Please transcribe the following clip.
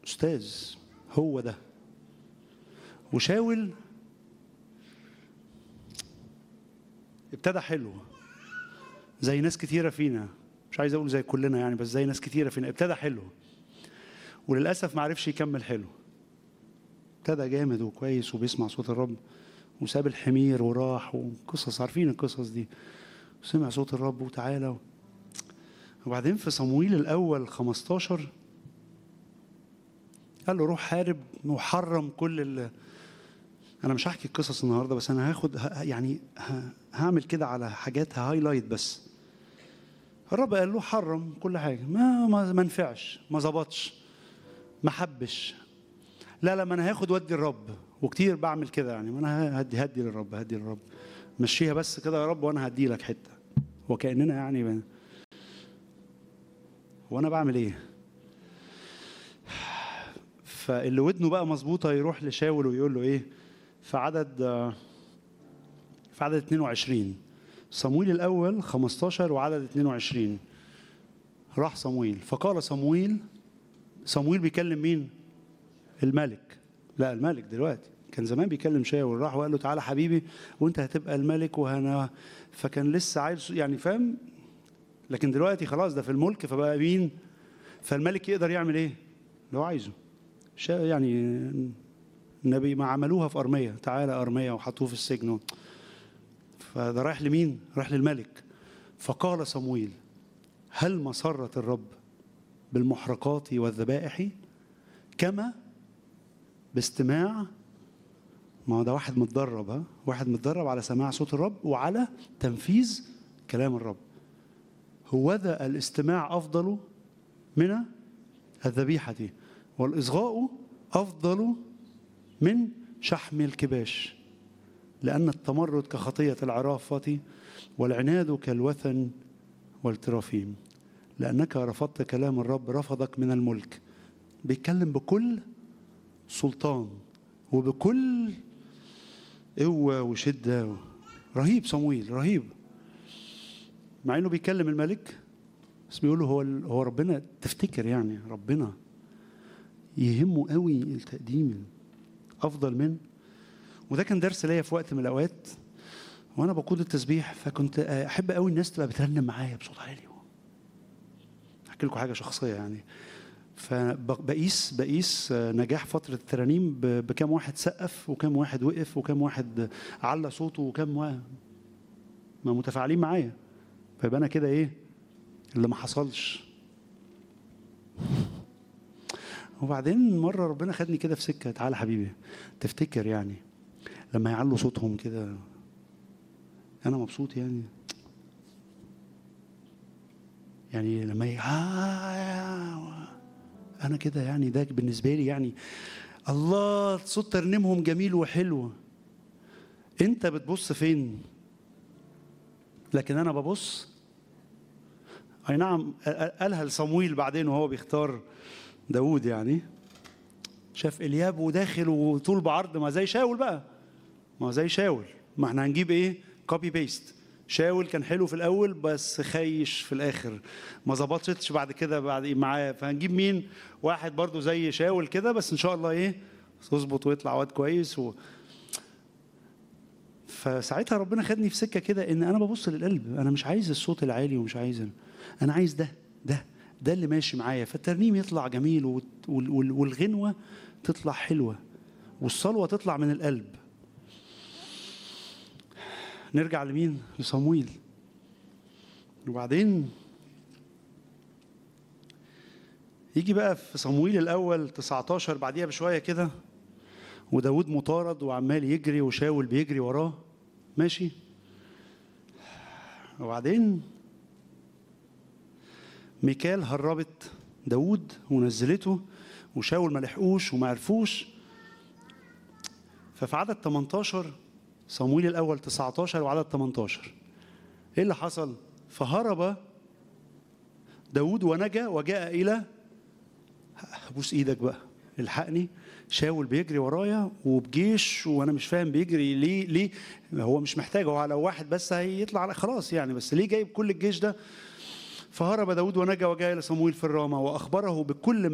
أستاذ هو ده وشاول ابتدى حلو زي ناس كتيرة فينا مش عايز أقول زي كلنا يعني بس زي ناس كتيرة فينا ابتدى حلو وللأسف ما عرفش يكمل حلو ابتدى جامد وكويس وبيسمع صوت الرب وساب الحمير وراح وقصص عارفين القصص دي وسمع صوت الرب وتعالى وبعدين في صمويل الأول 15 قال له روح حارب وحرم كل ال... انا مش هحكي القصص النهارده بس انا هاخد ه... يعني ه... هعمل كده على حاجات هايلايت بس الرب قال له حرم كل حاجه ما ما, ما نفعش ما ظبطش ما حبش لا لا ما انا هاخد ودي الرب وكتير بعمل كده يعني ما انا هدي هدي للرب هدي للرب مشيها بس كده يا رب وانا هدي لك حته وكاننا يعني ب... وانا بعمل ايه فاللي ودنه بقى مظبوطه يروح لشاول ويقول له ايه في عدد في عدد 22 صمويل الاول 15 وعدد 22 راح صمويل فقال صمويل صمويل بيكلم مين الملك لا الملك دلوقتي كان زمان بيكلم شاول راح وقال له تعالى حبيبي وانت هتبقى الملك وهنا فكان لسه عايز يعني فاهم لكن دلوقتي خلاص ده في الملك فبقى مين فالملك يقدر يعمل ايه اللي هو عايزه يعني النبي ما عملوها في أرمية تعالى أرمية وحطوه في السجن فده رايح لمين؟ رايح للملك فقال صمويل هل مسرت الرب بالمحرقات والذبائح كما باستماع ما هو ده واحد متدرب ها واحد متدرب على سماع صوت الرب وعلى تنفيذ كلام الرب هوذا الاستماع أفضل من الذبيحة والإصغاء أفضل من شحم الكباش لأن التمرد كخطية العرافة والعناد كالوثن والترافيم لأنك رفضت كلام الرب رفضك من الملك بيتكلم بكل سلطان وبكل قوة وشدة رهيب صمويل رهيب مع انه بيكلم الملك بس بيقول له هو هو ربنا تفتكر يعني ربنا يهمه قوي التقديم افضل من وده كان درس ليا في وقت من الاوقات وانا بقود التسبيح فكنت احب قوي الناس تبقى بترنم معايا بصوت عالي احكي لكم حاجه شخصيه يعني فبقيس بقيس نجاح فتره الترانيم بكام واحد سقف وكام واحد وقف وكام واحد على صوته وكام واحد ما متفاعلين معايا فيبقى انا كده ايه اللي ما حصلش وبعدين مرة ربنا خدني كده في سكة تعالى حبيبي تفتكر يعني لما يعلوا صوتهم كده أنا مبسوط يعني يعني لما ي... أنا كده يعني ده بالنسبة لي يعني الله صوت ترنيمهم جميل وحلو أنت بتبص فين؟ لكن أنا ببص أي نعم قالها لصمويل بعدين وهو بيختار داود يعني شاف الياب وداخل وطول بعرض ما زي شاول بقى ما زي شاول ما احنا هنجيب ايه كوبي بيست شاول كان حلو في الاول بس خيش في الاخر ما ظبطتش بعد كده بعد معاه فهنجيب مين واحد برضو زي شاول كده بس ان شاء الله ايه تظبط ويطلع واد كويس و... فساعتها ربنا خدني في سكه كده ان انا ببص للقلب انا مش عايز الصوت العالي ومش عايز انا عايز ده ده ده اللي ماشي معايا فالترنيم يطلع جميل والغنوة تطلع حلوة والصلوة تطلع من القلب نرجع لمين لصمويل وبعدين يجي بقى في صمويل الأول 19 بعديها بشوية كده وداود مطارد وعمال يجري وشاول بيجري وراه ماشي وبعدين ميكال هربت داود ونزلته وشاول ما لحقوش وما عرفوش ففي عدد 18 صمويل الاول 19 وعدد 18 ايه اللي حصل فهرب داود ونجا وجاء الى بوس ايدك بقى الحقني شاول بيجري ورايا وبجيش وانا مش فاهم بيجري ليه ليه هو مش محتاج هو لو واحد بس هيطلع خلاص يعني بس ليه جايب كل الجيش ده فهرب داود ونجا وجاء إلى صمويل في الرامة وأخبره بكل